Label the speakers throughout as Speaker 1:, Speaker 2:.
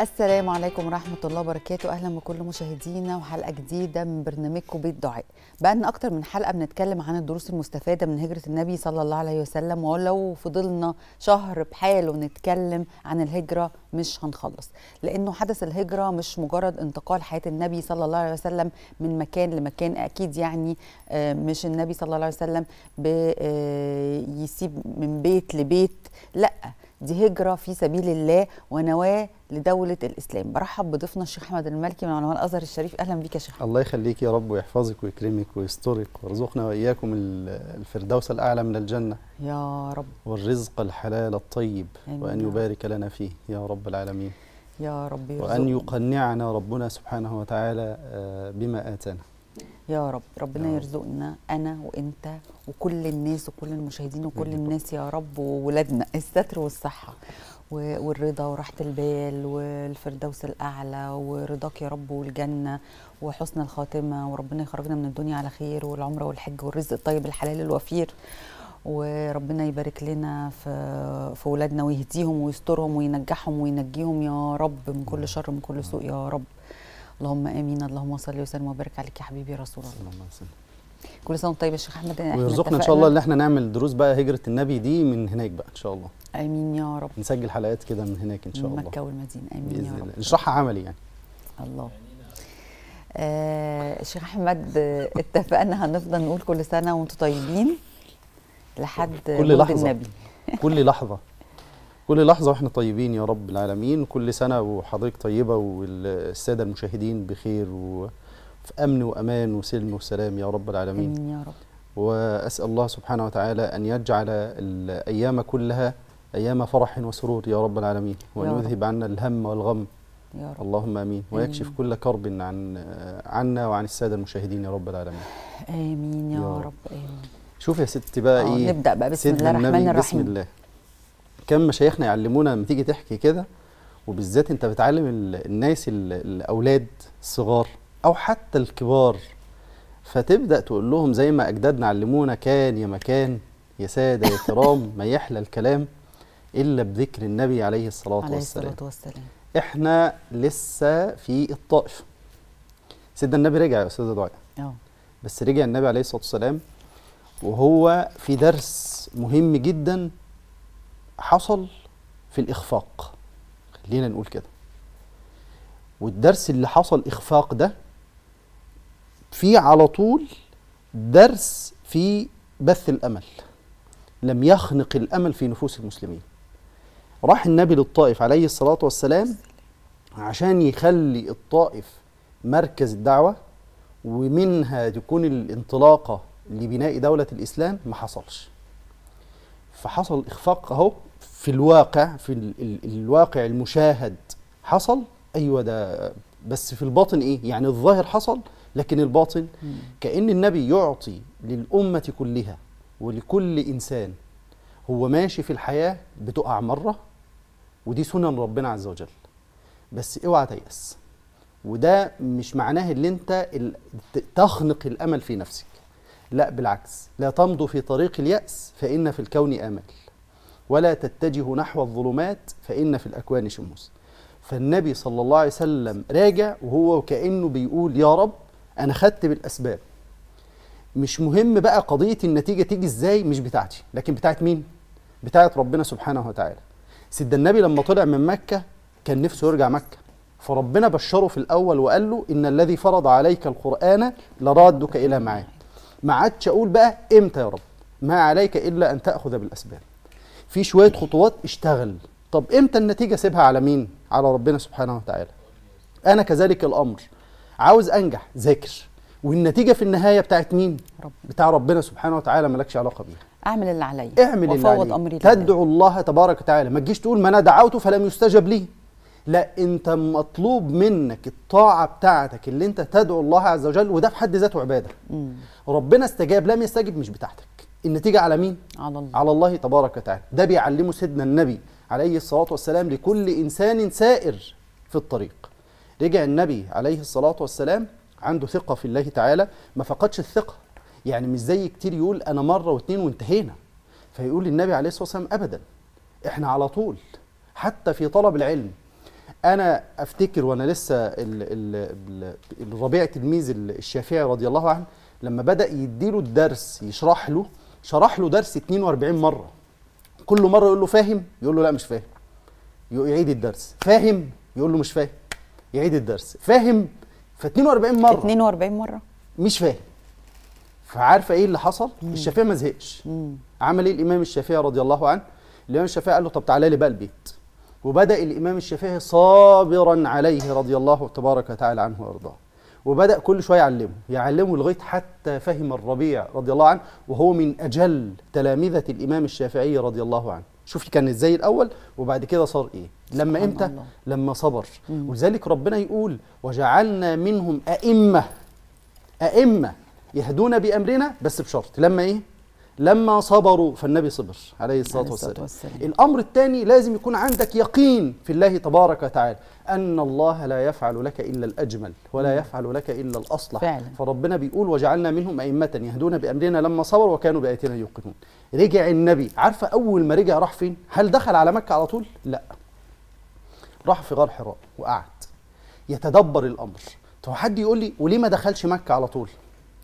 Speaker 1: السلام عليكم ورحمة الله وبركاته أهلا بكل مشاهدينا وحلقة جديدة من برنامجكم بيت دعاء بقى لنا أكتر من حلقة بنتكلم عن الدروس المستفادة من هجرة النبي صلى الله عليه وسلم ولو فضلنا شهر بحاله نتكلم عن الهجرة مش هنخلص لأنه حدث الهجرة مش مجرد انتقال حياة النبي صلى الله عليه وسلم من مكان لمكان أكيد يعني آه، مش النبي صلى الله عليه وسلم بيسيب من بيت لبيت لأ دي هجرة في سبيل الله ونواة لدولة الإسلام برحب بضيفنا الشيخ أحمد المالكي من علماء الأزهر الشريف أهلا بك يا شيخ
Speaker 2: الله يخليك يا رب ويحفظك ويكرمك ويسترك ويرزقنا واياكم ال- الفردوس الاعلى من الجنه
Speaker 1: يا رب
Speaker 2: والرزق الحلال الطيب
Speaker 1: آمين
Speaker 2: وان
Speaker 1: يا رب.
Speaker 2: يبارك لنا فيه يا رب العالمين
Speaker 1: يا رب
Speaker 2: وان
Speaker 1: يرزقنا.
Speaker 2: يقنعنا ربنا سبحانه وتعالى آه، بما اتانا
Speaker 1: يا رب ربنا
Speaker 2: يا رب.
Speaker 1: يرزقنا انا وانت وكل الناس وكل المشاهدين وكل
Speaker 2: آمين.
Speaker 1: الناس يا رب وولادنا الستر والصحه و- والرضا وراحه البال والفردوس الاعلى ورضاك يا رب والجنه وحسن الخاتمه وربنا يخرجنا من الدنيا على خير والعمره والحج والرزق الطيب الحلال الوفير وربنا يبارك لنا في في ولادنا ويهديهم ويسترهم وينجحهم وينجيهم يا رب من كل شر من كل سوء يا رب اللهم امين اللهم صل وسلم وبارك عليك يا حبيبي يا رسول الله
Speaker 2: اللهم صل.
Speaker 1: كل سنه وانت طيب يا شيخ احمد إحنا
Speaker 2: ويرزقنا ان شاء
Speaker 1: اتفقنا.
Speaker 2: الله ان احنا نعمل دروس بقى هجره النبي دي من هناك بقى ان شاء الله
Speaker 1: امين يا رب
Speaker 2: نسجل حلقات كده من هناك ان شاء
Speaker 1: من
Speaker 2: الله
Speaker 1: مكه والمدينه امين يا
Speaker 2: باذن
Speaker 1: رب
Speaker 2: الله نشرحها عملي يعني
Speaker 1: الله آه شيخ احمد آه، اتفقنا هنفضل نقول كل سنه وانتم طيبين لحد
Speaker 2: كل
Speaker 1: مولد
Speaker 2: لحظة.
Speaker 1: النبي
Speaker 2: كل لحظة كل لحظة واحنا طيبين يا رب العالمين كل سنة وحضرتك طيبة والسادة المشاهدين بخير وفي أمن وأمان وسلم وسلام يا رب العالمين
Speaker 1: امين يا رب
Speaker 2: وأسأل الله سبحانه وتعالى أن يجعل الأيام كلها أيام فرح وسرور يا رب العالمين وأن
Speaker 1: يا رب.
Speaker 2: يذهب عنا الهم والغم
Speaker 1: يا رب
Speaker 2: اللهم آمين ويكشف
Speaker 1: آمين.
Speaker 2: كل كرب عن عنا وعن السادة المشاهدين يا رب العالمين
Speaker 1: امين يا,
Speaker 2: يا
Speaker 1: رب.
Speaker 2: رب.
Speaker 1: امين
Speaker 2: شوف يا ست بقى
Speaker 1: آه،
Speaker 2: إيه
Speaker 1: نبدا بقى بسم
Speaker 2: سيدنا
Speaker 1: الله الرحمن
Speaker 2: النبي
Speaker 1: الرحيم
Speaker 2: بسم الله كم مشايخنا يعلمونا لما تيجي تحكي كده وبالذات انت بتعلم ال- الناس ال- الاولاد الصغار او حتى الكبار فتبدا تقول لهم زي ما اجدادنا علمونا كان يا مكان يا ساده يا كرام ما يحلى الكلام الا بذكر النبي عليه الصلاه
Speaker 1: عليه
Speaker 2: والسلام
Speaker 1: الصلاه والسلام
Speaker 2: احنا لسه في الطائف سيدنا النبي رجع يا استاذه دعاء
Speaker 1: اه
Speaker 2: بس رجع النبي عليه الصلاه والسلام وهو في درس مهم جدا حصل في الاخفاق خلينا نقول كده والدرس اللي حصل اخفاق ده في على طول درس في بث الامل لم يخنق الامل في نفوس المسلمين راح النبي للطائف عليه الصلاه والسلام عشان يخلي الطائف مركز الدعوه ومنها تكون الانطلاقه لبناء دوله الاسلام ما حصلش فحصل اخفاق اهو في الواقع في ال ال الواقع المشاهد حصل ايوه ده بس في الباطن ايه يعني الظاهر حصل لكن الباطن
Speaker 1: مم.
Speaker 2: كأن النبي يعطي للأمة كلها ولكل إنسان هو ماشي في الحياة بتقع مرة ودي سنن ربنا عز وجل بس اوعى تيأس وده مش معناه ان انت ال- ت- تخنق الامل في نفسك لا بالعكس لا تمضوا في طريق اليأس فإن في الكون آمل ولا تتجهوا نحو الظلمات فإن في الأكوان شموس فالنبي صلى الله عليه وسلم راجع وهو كأنه بيقول يا رب أنا خدت بالأسباب مش مهم بقى قضية النتيجة تيجي ازاي مش بتاعتي لكن بتاعت مين؟ بتاعت ربنا سبحانه وتعالى سيدنا النبي لما طلع من مكة كان نفسه يرجع مكة فربنا بشره في الأول وقال له إن الذي فرض عليك القرآن لرادك إلى معاد ما عادش أقول بقى إمتى يا رب ما عليك إلا أن تأخذ بالأسباب في شوية خطوات اشتغل طب إمتى النتيجة سيبها على مين؟ على ربنا سبحانه وتعالى أنا كذلك الأمر عاوز أنجح ذاكر والنتيجة في النهاية بتاعت مين؟
Speaker 1: رب
Speaker 2: بتاع ربنا سبحانه وتعالى مالكش علاقة بيها
Speaker 1: اعمل اللي عليا
Speaker 2: اعمل اللي
Speaker 1: وفوض
Speaker 2: عليك
Speaker 1: امري لله.
Speaker 2: تدعو الله تبارك وتعالى ما تجيش تقول ما انا دعوته فلم يستجب لي لا انت مطلوب منك الطاعه بتاعتك اللي انت تدعو الله عز وجل وده في حد ذاته عباده
Speaker 1: مم.
Speaker 2: ربنا استجاب لم يستجب مش بتاعتك النتيجه على مين
Speaker 1: على الله
Speaker 2: على الله تبارك وتعالى ده بيعلمه سيدنا النبي عليه الصلاه والسلام لكل انسان سائر في الطريق رجع النبي عليه الصلاه والسلام عنده ثقه في الله تعالى ما فقدش الثقه يعني مش زي كتير يقول انا مره واتنين وانتهينا فيقول النبي عليه الصلاه والسلام ابدا احنا على طول حتى في طلب العلم انا افتكر وانا لسه ال ال ال الربيع تلميذ الشافعي رضي الله عنه لما بدا يديله الدرس يشرح له شرح له درس 42 مره كل مره يقول له فاهم يقول له لا مش فاهم يعيد الدرس فاهم يقول له مش فاهم يعيد الدرس فاهم ف 42 مره
Speaker 1: 42 مره
Speaker 2: مش فاهم فعارفه ايه اللي حصل الشافعي ما زهقش
Speaker 1: مم.
Speaker 2: عمل ايه الامام الشافعي رضي الله عنه الامام الشافعي قال له طب تعالى لي بقى البيت وبدا الامام الشافعي صابرا عليه رضي الله تبارك وتعالى عنه وارضاه وبدا كل شويه يعلمه يعلمه لغايه حتى فهم الربيع رضي الله عنه وهو من اجل تلامذه الامام الشافعي رضي الله عنه شوفي كان ازاي الاول وبعد كده صار ايه لما
Speaker 1: سبحان
Speaker 2: امتى
Speaker 1: الله.
Speaker 2: لما صبر
Speaker 1: مم.
Speaker 2: ولذلك ربنا يقول وجعلنا منهم ائمه ائمه يهدون بامرنا بس بشرط لما ايه لما صبروا فالنبي صبر عليه الصلاه
Speaker 1: عليه الصلاة
Speaker 2: والسلام
Speaker 1: والسلام.
Speaker 2: الامر الثاني لازم يكون عندك يقين في الله تبارك وتعالى ان الله لا يفعل لك الا الاجمل ولا يفعل لك الا الاصلح
Speaker 1: فعلا.
Speaker 2: فربنا بيقول وجعلنا منهم ائمه يهدون بامرنا لما صبروا وكانوا باياتنا يوقنون رجع النبي عارفه اول ما رجع راح فين هل دخل على مكه على طول لا راح في غار حراء وقعد يتدبر الامر طب حد يقول لي وليه ما دخلش مكه على طول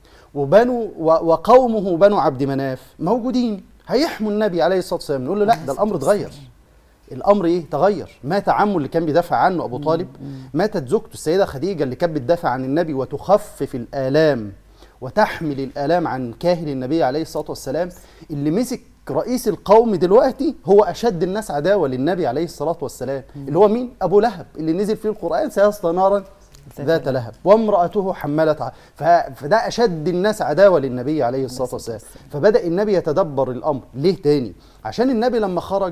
Speaker 2: وبنو و- وقومه بنو عبد مناف موجودين هيحموا النبي عليه الصلاه والسلام نقول له لا ده الامر اتغير الامر ايه تغير مات عمه اللي كان بيدافع عنه ابو طالب ماتت زوجته السيده خديجه اللي كانت بتدافع عن النبي وتخفف الالام وتحمل الالام عن كاهل النبي عليه الصلاه والسلام اللي مسك رئيس القوم دلوقتي هو اشد الناس عداوه للنبي عليه الصلاه والسلام اللي هو مين ابو لهب اللي نزل فيه القران سيصلى نارا ذات لهب وامرأته حمالة ع- ف- فده أشد الناس عداوة للنبي عليه الصلاة والسلام فبدأ النبي يتدبر الأمر ليه تاني عشان النبي لما خرج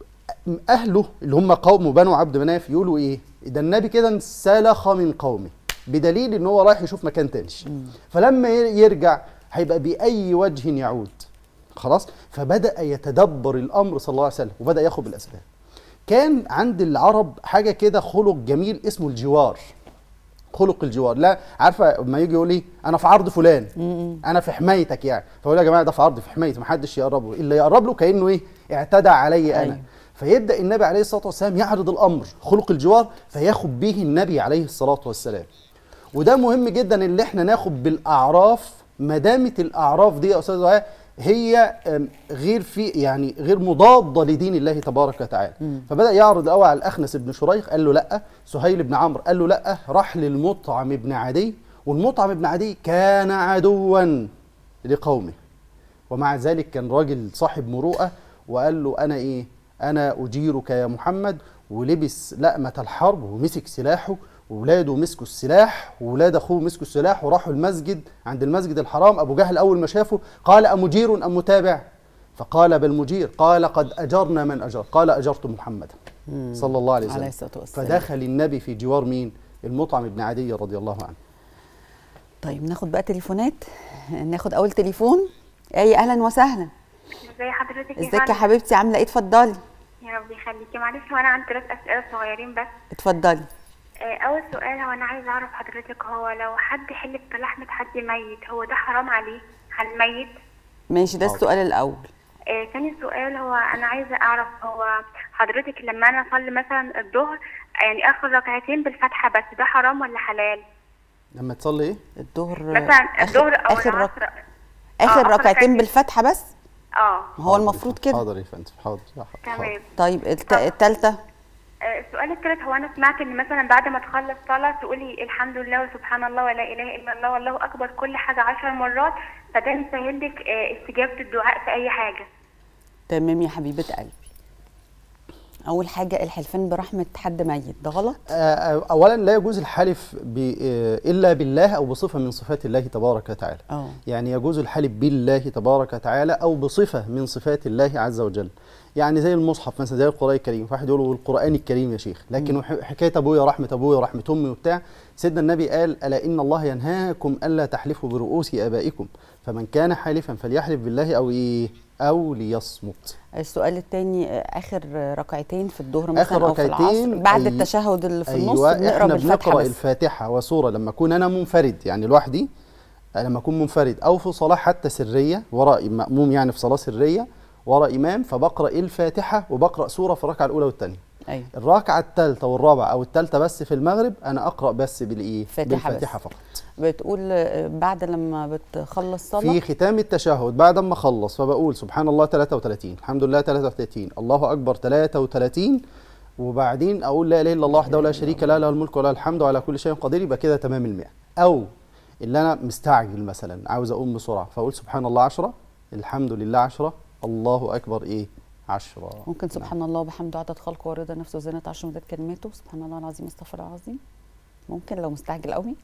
Speaker 2: أهله اللي هم قوم بنو عبد مناف يقولوا إيه ده النبي كده انسلخ من قومه بدليل إن هو رايح يشوف مكان تاني فلما ي- يرجع هيبقى بأي وجه يعود خلاص فبدأ يتدبر الأمر صلى الله عليه وسلم وبدأ ياخد بالأسباب كان عند العرب حاجة كده خلق جميل اسمه الجوار خلق الجوار لا عارفه لما يجي يقول لي انا في عرض فلان انا في حمايتك يعني فاقول يا جماعه ده في عرض في حمايتي محدش يقرب له اللي يقرب له كانه ايه اعتدى علي انا
Speaker 1: أيوة.
Speaker 2: فيبدا النبي عليه الصلاه والسلام يعرض الامر خلق الجوار فياخد به النبي عليه الصلاه والسلام وده مهم جدا اللي احنا ناخد بالاعراف ما دامت الاعراف دي يا استاذ دعاء هي أم، غير في يعني غير مضاده لدين الله تبارك وتعالى فبدا يعرض الاول على الاخنس بن شريح قال له لا سهيل بن عمرو قال له لا راح للمطعم بن عدي والمطعم بن عدي كان عدوا لقومه ومع ذلك كان راجل صاحب مروءه وقال له انا ايه انا اجيرك يا محمد ولبس لأمة الحرب ومسك سلاحه وولاده مسكوا السلاح وولاد اخوه مسكوا السلاح وراحوا المسجد عند المسجد الحرام ابو جهل اول ما شافه قال امجير ام متابع فقال بل مجير قال قد اجرنا من اجر قال اجرت محمدا صلى الله عليه وسلم
Speaker 1: عليه الصلاة والسلام.
Speaker 2: فدخل النبي في جوار مين المطعم بن عدي رضي الله عنه
Speaker 1: طيب ناخد بقى تليفونات ناخد اول تليفون اي اهلا وسهلا
Speaker 3: ازي حضرتك
Speaker 1: ازيك يا
Speaker 3: فندم؟
Speaker 1: حبيبتي عامله ايه اتفضلي
Speaker 3: يا رب يخليكي معلش هو انا عندي ثلاث اسئله صغيرين بس
Speaker 1: اتفضلي
Speaker 3: آه، اول سؤال هو انا عايزه اعرف حضرتك هو لو حد حلف بلحمه حد ميت هو ده حرام عليه على الميت
Speaker 1: ماشي ده
Speaker 2: حاضر.
Speaker 1: السؤال الاول
Speaker 3: آه، تاني سؤال هو انا عايزه اعرف هو حضرتك لما انا اصلي مثلا الظهر يعني اخر ركعتين بالفاتحه بس ده حرام ولا حلال
Speaker 2: لما تصلي ايه
Speaker 1: الظهر
Speaker 3: مثلا الظهر او
Speaker 1: اخر رك...
Speaker 3: العصر
Speaker 1: اخر
Speaker 3: آخر
Speaker 1: ركعتين
Speaker 3: ركعتين.
Speaker 1: بالفاتحه بس
Speaker 3: اه
Speaker 1: ما هو المفروض كده
Speaker 2: حاضر يا فندم حاضر يا حاضر.
Speaker 3: تمام
Speaker 1: طيب الت... التالتة
Speaker 3: آه، السؤال الثالث هو انا سمعت ان مثلا بعد ما تخلص صلاه تقولي الحمد لله وسبحان الله ولا اله الا الله والله اكبر كل حاجه عشر مرات فده يسهل لك آه، استجابه الدعاء في اي حاجه
Speaker 1: تمام يا حبيبه قلبي اول حاجه الحلفان برحمه حد ميت ده غلط
Speaker 2: آه، اولا لا يجوز الحلف ب- آه، الا بالله او بصفه من صفات الله تبارك وتعالى
Speaker 1: اه
Speaker 2: يعني يجوز الحلف بالله تبارك وتعالى او بصفه من صفات الله عز وجل يعني زي المصحف مثلا زي القران الكريم واحد يقول له القران الكريم يا شيخ لكن وح- حكايه ابويا رحمه ابويا ورحمه امي وبتاع سيدنا النبي قال الا ان الله ينهاكم الا تحلفوا برؤوس ابائكم فمن كان حالفا فليحلف بالله او ايه او ليصمت
Speaker 1: السؤال الثاني اخر ركعتين في الظهر مثلا
Speaker 2: آخر
Speaker 1: او في العصر
Speaker 2: ركعتين
Speaker 1: بعد
Speaker 2: أي-
Speaker 1: التشهد اللي في النص
Speaker 2: ايوه
Speaker 1: بنقرا
Speaker 2: احنا
Speaker 1: بالفاتحه
Speaker 2: بنقرا
Speaker 1: بس
Speaker 2: الفاتحه وسوره لما اكون انا منفرد يعني لوحدي لما اكون منفرد او في صلاه حتى سريه وراء ماموم يعني في صلاه سريه وراء امام فبقرا الفاتحه وبقرا سوره في الركعه الاولى والثانيه
Speaker 1: ايوه
Speaker 2: الركعه الثالثه والرابعه او الثالثه بس في المغرب انا اقرا بس بالايه
Speaker 1: فاتحة
Speaker 2: بالفاتحه
Speaker 1: بس.
Speaker 2: فقط
Speaker 1: بتقول آه، بعد لما بتخلص صلاه
Speaker 2: في ختام التشهد بعد ما اخلص فبقول سبحان الله 33 الحمد لله 33 الله اكبر 33 وبعدين اقول لا اله الا الله وحده لا شريك له له الملك وله الحمد وعلى كل شيء قدير يبقى كده تمام المئة او اللي انا مستعجل مثلا عاوز اقوم بسرعه فاقول سبحان الله 10 الحمد لله 10 الله اكبر ايه 10
Speaker 1: ممكن سبحان الله وبحمده عدد خلقه ورضا نفسه وزنة عرشه ومداد كلماته سبحان الله العظيم استغفر الله العظيم ممكن لو مستعجل قوي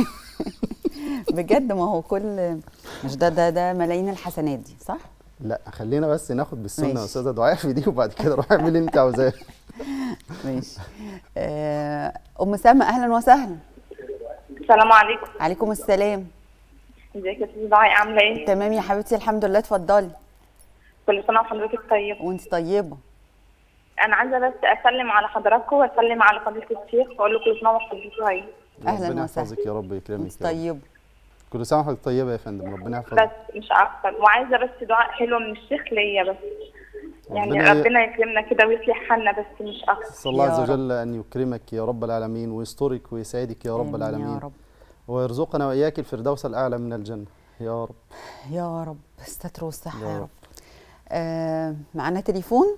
Speaker 1: بجد ما هو كل مش ده ده ده ملايين الحسنات دي صح
Speaker 2: لا خلينا بس ناخد بالسنه
Speaker 1: ماشي.
Speaker 2: يا استاذه دعاء في دي وبعد كده روح اعمل اللي انت عاوزاه
Speaker 1: ماشي آه، ام سلمى اهلا وسهلا
Speaker 4: السلام عليكم
Speaker 1: عليكم السلام
Speaker 4: ازيك يا استاذ دعاء عامله ايه
Speaker 1: تمام يا حبيبتي الحمد لله اتفضلي
Speaker 4: كل سنه وحضرتك طيب
Speaker 1: وانت طيبه
Speaker 4: انا عايزه بس اسلم على حضراتكم واسلم على فضيله الشيخ واقول له كل سنه وحضرتك طيب
Speaker 1: أهلاً
Speaker 2: ربنا
Speaker 1: وسهلاً.
Speaker 2: يحفظك يا رب يكرمك
Speaker 1: وانت
Speaker 2: يا رب.
Speaker 1: طيبه
Speaker 2: كل سنه وحضرتك طيبه يا فندم ربنا يحفظك
Speaker 4: بس مش اكتر وعايزه بس دعاء حلو من الشيخ ليا بس يعني
Speaker 2: ربنا ي-
Speaker 4: ربنا يكرمنا كده ويصلح حالنا بس مش اكتر
Speaker 2: صلى الله
Speaker 1: يا
Speaker 2: عز
Speaker 1: رب.
Speaker 2: وجل ان يكرمك يا رب العالمين ويسترك ويسعدك يا رب
Speaker 1: آمين
Speaker 2: العالمين
Speaker 1: يا رب
Speaker 2: ويرزقنا واياك الفردوس الاعلى من الجنه يا رب
Speaker 1: يا رب استر والصحه
Speaker 2: يا
Speaker 1: يا
Speaker 2: رب.
Speaker 1: رب آه معانا تليفون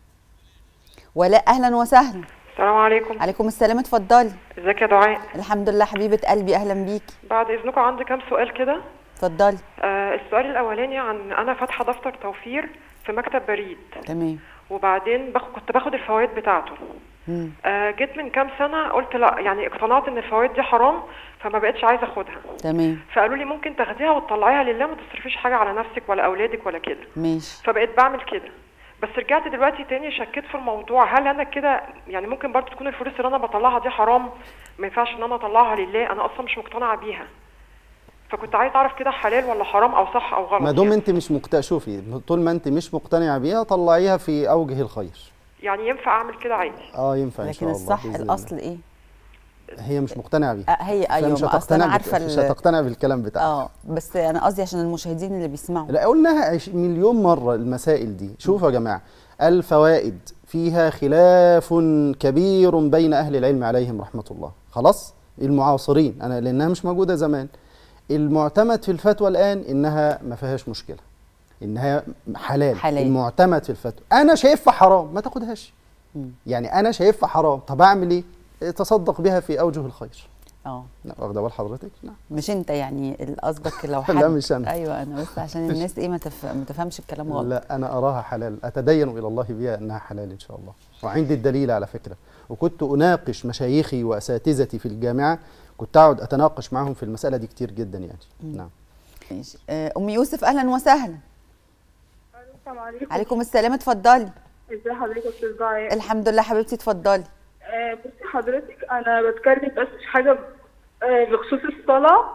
Speaker 1: ولاء اهلا وسهلا
Speaker 5: السلام عليكم
Speaker 1: عليكم السلام اتفضلي
Speaker 5: ازيك يا دعاء
Speaker 1: الحمد لله حبيبه قلبي اهلا بيكي
Speaker 5: بعد اذنكم عندي كام سؤال كده
Speaker 1: اتفضلي
Speaker 5: آه السؤال الاولاني عن انا فاتحه دفتر توفير في مكتب بريد
Speaker 1: تمام
Speaker 5: وبعدين باخد كنت باخد الفوائد بتاعته
Speaker 1: مم.
Speaker 5: آه جيت من كام سنه قلت لا يعني اقتنعت ان الفوائد دي حرام فما بقتش عايزه اخدها
Speaker 1: تمام
Speaker 5: فقالوا لي ممكن تاخديها وتطلعيها لله ما تصرفيش حاجه على نفسك ولا اولادك ولا كده
Speaker 1: ماشي
Speaker 5: فبقيت بعمل كده بس رجعت دلوقتي تاني شكيت في الموضوع هل انا كده يعني ممكن برضو تكون الفلوس اللي انا بطلعها دي حرام ما ينفعش ان انا اطلعها لله انا اصلا مش مقتنعه بيها فكنت عايز اعرف كده حلال ولا حرام او صح او غلط
Speaker 2: ما دام
Speaker 5: يعني.
Speaker 2: انت مش مقتنع شوفي طول ما انت مش مقتنعه بيها طلعيها في اوجه الخير
Speaker 5: يعني ينفع اعمل كده عادي
Speaker 2: اه ينفع ان
Speaker 1: لكن
Speaker 2: شاء الله
Speaker 1: الصح
Speaker 2: بإذن الله.
Speaker 1: الاصل ايه
Speaker 2: هي مش مقتنعه بيها
Speaker 1: آه هي ايوه
Speaker 2: فمش
Speaker 1: ما اصل
Speaker 2: هتقتنع
Speaker 1: انا
Speaker 2: بك-
Speaker 1: عارفه
Speaker 2: مش
Speaker 1: ال-
Speaker 2: هتقتنع بالكلام بتاعها
Speaker 1: اه بس انا قصدي عشان المشاهدين اللي بيسمعوا
Speaker 2: لا قلناها عش- مليون مرة المسائل دي شوفوا يا جماعة الفوائد فيها خلاف كبير بين أهل العلم عليهم رحمة الله خلاص المعاصرين أنا لأنها مش موجودة زمان المعتمد في الفتوى الآن إنها ما فيهاش مشكلة إنها حلال,
Speaker 1: حلال.
Speaker 2: المعتمد في الفتوى أنا شايفها حرام ما تاخدهاش
Speaker 1: مم.
Speaker 2: يعني أنا شايفها حرام طب أعمل إيه تصدق بها في أوجه الخير
Speaker 1: اه
Speaker 2: لا واخدة بال حضرتك نعم
Speaker 1: مش انت يعني ال- قصدك لو حد
Speaker 2: لا، مش أنا.
Speaker 1: ايوه انا بس عشان الناس ايه ما, تف... ما تفهمش الكلام غلط
Speaker 2: لا انا اراها حلال اتدين الى الله بها انها حلال ان شاء الله وعندي الدليل على فكره وكنت اناقش مشايخي واساتذتي في الجامعه كنت اقعد اتناقش معاهم في المساله دي كتير جدا يعني نعم
Speaker 1: ماشي آه، ام يوسف اهلا وسهلا
Speaker 4: السلام عليكم
Speaker 1: عليكم السلام اتفضلي
Speaker 4: ازي حضرتك يا استاذ دعاء
Speaker 1: الحمد لله حبيبتي اتفضلي
Speaker 4: آه، بصي حضرتك انا بتكلم بس في حاجه آه، بخصوص الصلاه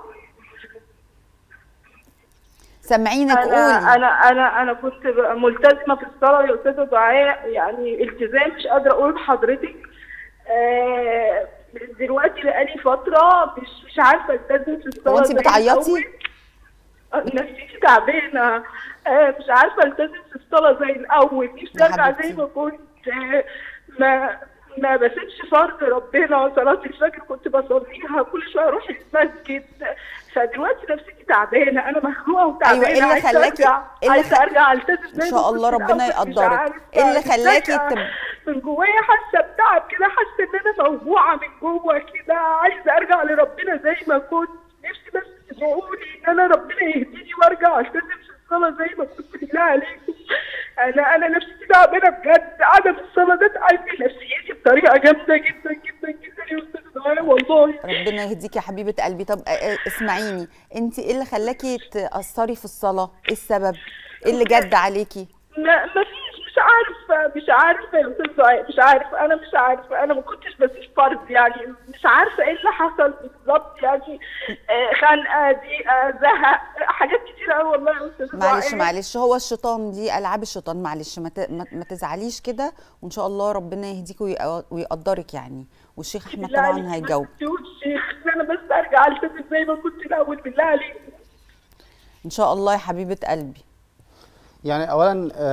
Speaker 1: سامعينك
Speaker 4: انا
Speaker 1: قولي
Speaker 4: انا انا انا كنت بقى ملتزمه في الصلاه يا استاذه دعاء يعني التزام مش قادره اقول لحضرتك آه، دلوقتي بقالي فتره مش مش عارفه التزم في الصلاه
Speaker 1: هو انت
Speaker 4: زي
Speaker 1: بتعيطي؟
Speaker 4: الأول. آه، نفسيتي تعبانه آه، مش عارفه التزم في الصلاه زي الاول نفسي
Speaker 1: يا
Speaker 4: ارجع زي
Speaker 1: حبيبتي.
Speaker 4: ما كنت آه، ما ما بسيبش فرض ربنا صلاة الفجر كنت بصليها كل شوية أروح المسجد فدلوقتي نفسيتي تعبانة أنا مهووة وتعبانة
Speaker 1: أيوة، إيه اللي
Speaker 4: عايزة
Speaker 1: خلاكي-
Speaker 4: أرجع
Speaker 1: إيه اللي
Speaker 4: عايزة
Speaker 1: خ-
Speaker 4: أرجع ألتزم زي
Speaker 1: إن
Speaker 4: ما
Speaker 1: شاء
Speaker 4: كنت
Speaker 1: الله ربنا
Speaker 4: الأول، مش
Speaker 1: يقدرك.
Speaker 4: عارفة.
Speaker 1: إيه اللي خلاكي
Speaker 4: فجأة
Speaker 1: تب-
Speaker 4: من جوايا حاسة بتعب كده حاسة إن أنا موجوعة من جوه كده عايزة أرجع لربنا زي ما كنت نفسي بس تدعوا لي إن أنا ربنا يهديني وأرجع ألتزم في الصلاة زي ما كنت بالله عليكم أنا أنا نفسيتي تعبانة بجد عدم الصلاة ده تعبني نفسيتي بطريقة جامدة جدا جدا جدا يا أستاذ دعاء والله
Speaker 1: ربنا يهديك يا حبيبه قلبي طب آه، آه، اسمعيني انت ايه اللي خلاكي تاثري في الصلاه ايه السبب ايه اللي جد عليكي
Speaker 4: ما ما فيش مش عارفه مش عارفه يا استاذ دعاء مش عارفه انا مش عارفه انا ما كنتش بسيب فرض يعني مش عارفه ايه اللي حصل بالظبط يعني آه، خنقه ضيقه زهق حاجات كتير قوي والله يا استاذ دعاء
Speaker 1: معلش معلش هو الشيطان دي العاب الشيطان معلش ما, ت... ما... ما تزعليش كده وان شاء الله ربنا يهديك وي... ويقدرك يعني والشيخ احمد
Speaker 4: بالله عليك
Speaker 1: طبعا
Speaker 4: ما
Speaker 1: هيجاوب
Speaker 4: تقولش شيخ انا بس ارجع التزم زي ما كنت الاول بالله عليك
Speaker 1: ان شاء الله يا حبيبه قلبي
Speaker 2: يعني اولا آه،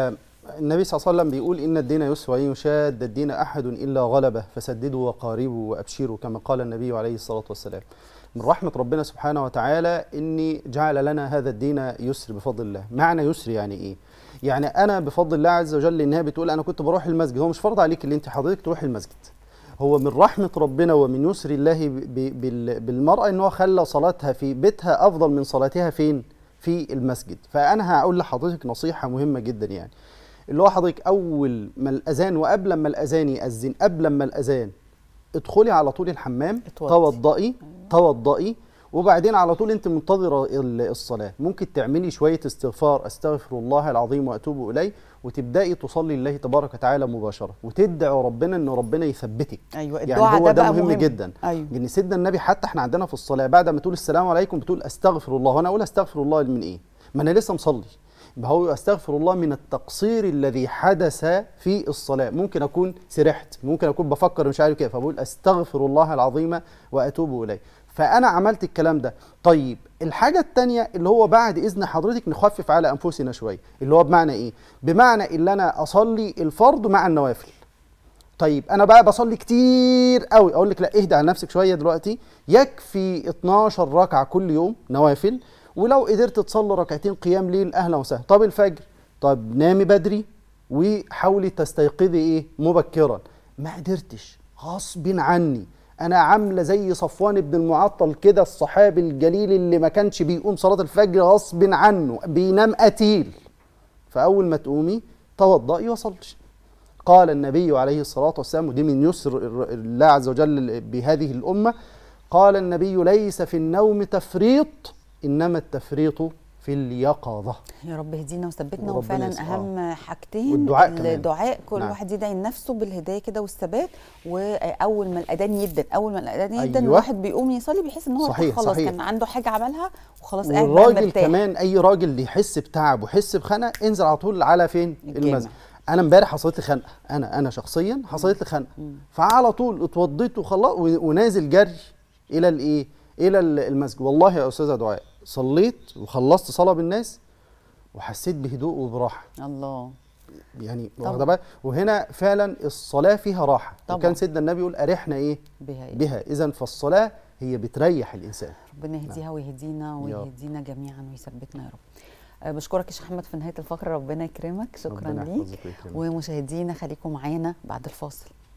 Speaker 2: النبي صلى الله عليه وسلم بيقول ان الدين يسر وان يشاد الدين احد الا غلبه فسددوا وقاربوا وابشروا كما قال النبي عليه الصلاه والسلام من رحمه ربنا سبحانه وتعالى اني جعل لنا هذا الدين يسر بفضل الله معنى يسر يعني ايه يعني انا بفضل الله عز وجل انها بتقول انا كنت بروح المسجد هو مش فرض عليك اللي انت حضرتك تروح المسجد هو من رحمة ربنا ومن يسر الله ب- ب- بال- بالمرأة ان هو خلى صلاتها في بيتها افضل من صلاتها فين؟ في المسجد، فانا هقول لحضرتك نصيحة مهمة جدا يعني. اللي هو حضرتك اول ما الاذان وقبل ما الاذان ياذن قبل ما الاذان ادخلي على طول الحمام
Speaker 1: اتوضي.
Speaker 2: توضئي توضئي وبعدين على طول انت منتظره ال- الصلاه ممكن تعملي شويه استغفار استغفر الله العظيم واتوب اليه وتبداي تصلي لله تبارك وتعالى مباشره وتدعي ربنا ان ربنا يثبتك
Speaker 1: ايوه
Speaker 2: يعني
Speaker 1: الدعاء
Speaker 2: هو
Speaker 1: ده
Speaker 2: ده
Speaker 1: بقى
Speaker 2: مهم,
Speaker 1: مهم
Speaker 2: جدا
Speaker 1: ايوه
Speaker 2: لان سيدنا النبي حتى احنا عندنا في الصلاه بعد ما تقول السلام عليكم بتقول استغفر الله وانا اقول استغفر الله من ايه ما انا لسه مصلي يبقى هو استغفر الله من التقصير الذي حدث في الصلاه ممكن اكون سرحت ممكن اكون بفكر مش عارف كيف فبقول استغفر الله العظيم واتوب اليه فانا عملت الكلام ده طيب الحاجه الثانيه اللي هو بعد اذن حضرتك نخفف على انفسنا شويه اللي هو بمعنى ايه بمعنى ان انا اصلي الفرض مع النوافل طيب انا بقى بصلي كتير قوي اقول لك لا اهدى على نفسك شويه دلوقتي يكفي 12 ركعه كل يوم نوافل ولو قدرت تصلي ركعتين قيام ليل اهلا وسهلا طب الفجر طب نامي بدري وحاولي تستيقظي ايه مبكرا ما قدرتش غصب عني انا عامله زي صفوان بن المعطل كده الصحابي الجليل اللي ما كانش بيقوم صلاه الفجر غصب عنه بينام قتيل فاول ما تقومي توضئي وصلي قال النبي عليه الصلاة والسلام ودي من يسر الر- الله عز وجل بهذه الأمة قال النبي ليس في النوم تفريط إنما التفريط في اليقظة
Speaker 1: يا رب اهدينا وثبتنا
Speaker 2: وربنا
Speaker 1: وفعلا
Speaker 2: يس-
Speaker 1: اهم حاجتين
Speaker 2: والدعاء كمان.
Speaker 1: الدعاء كل
Speaker 2: نعم.
Speaker 1: واحد يدعي لنفسه بالهدايه كده والثبات واول ما الاذان يدن اول ما الاذان يدن
Speaker 2: أيوة.
Speaker 1: الواحد بيقوم يصلي بيحس ان هو
Speaker 2: صحيح،
Speaker 1: خلاص
Speaker 2: صحيح.
Speaker 1: كان عنده حاجه عملها وخلاص قاعد بقى
Speaker 2: والراجل
Speaker 1: مرتاح.
Speaker 2: كمان أي راجل اللي يحس بتعب ويحس بخنقة انزل على طول على فين؟
Speaker 1: الجامع.
Speaker 2: المسجد أنا امبارح حصلت لي خنقة أنا أنا شخصيا حصلت لي خنقة فعلى طول اتوضيت وخلاص ونازل جري إلى الإيه؟ إلى ال- المسجد والله يا أستاذة دعاء صليت وخلصت صلاة بالناس وحسيت بهدوء وبراحة
Speaker 1: الله
Speaker 2: يعني
Speaker 1: طبعا.
Speaker 2: واخده بالك وهنا فعلا الصلاه فيها راحه
Speaker 1: طبعا.
Speaker 2: وكان سيدنا النبي يقول ارحنا ايه
Speaker 1: بها إيه؟
Speaker 2: بها اذا فالصلاه هي بتريح الانسان
Speaker 1: ربنا يهديها ويهدينا
Speaker 2: يا رب.
Speaker 1: ويهدينا جميعا ويثبتنا يا رب آه، بشكرك يا شيخ احمد في نهايه الفقره ربنا يكرمك شكرا
Speaker 2: ربنا
Speaker 1: ليك
Speaker 2: يحفظك ويكرمك.
Speaker 1: ومشاهدينا خليكم معانا بعد الفاصل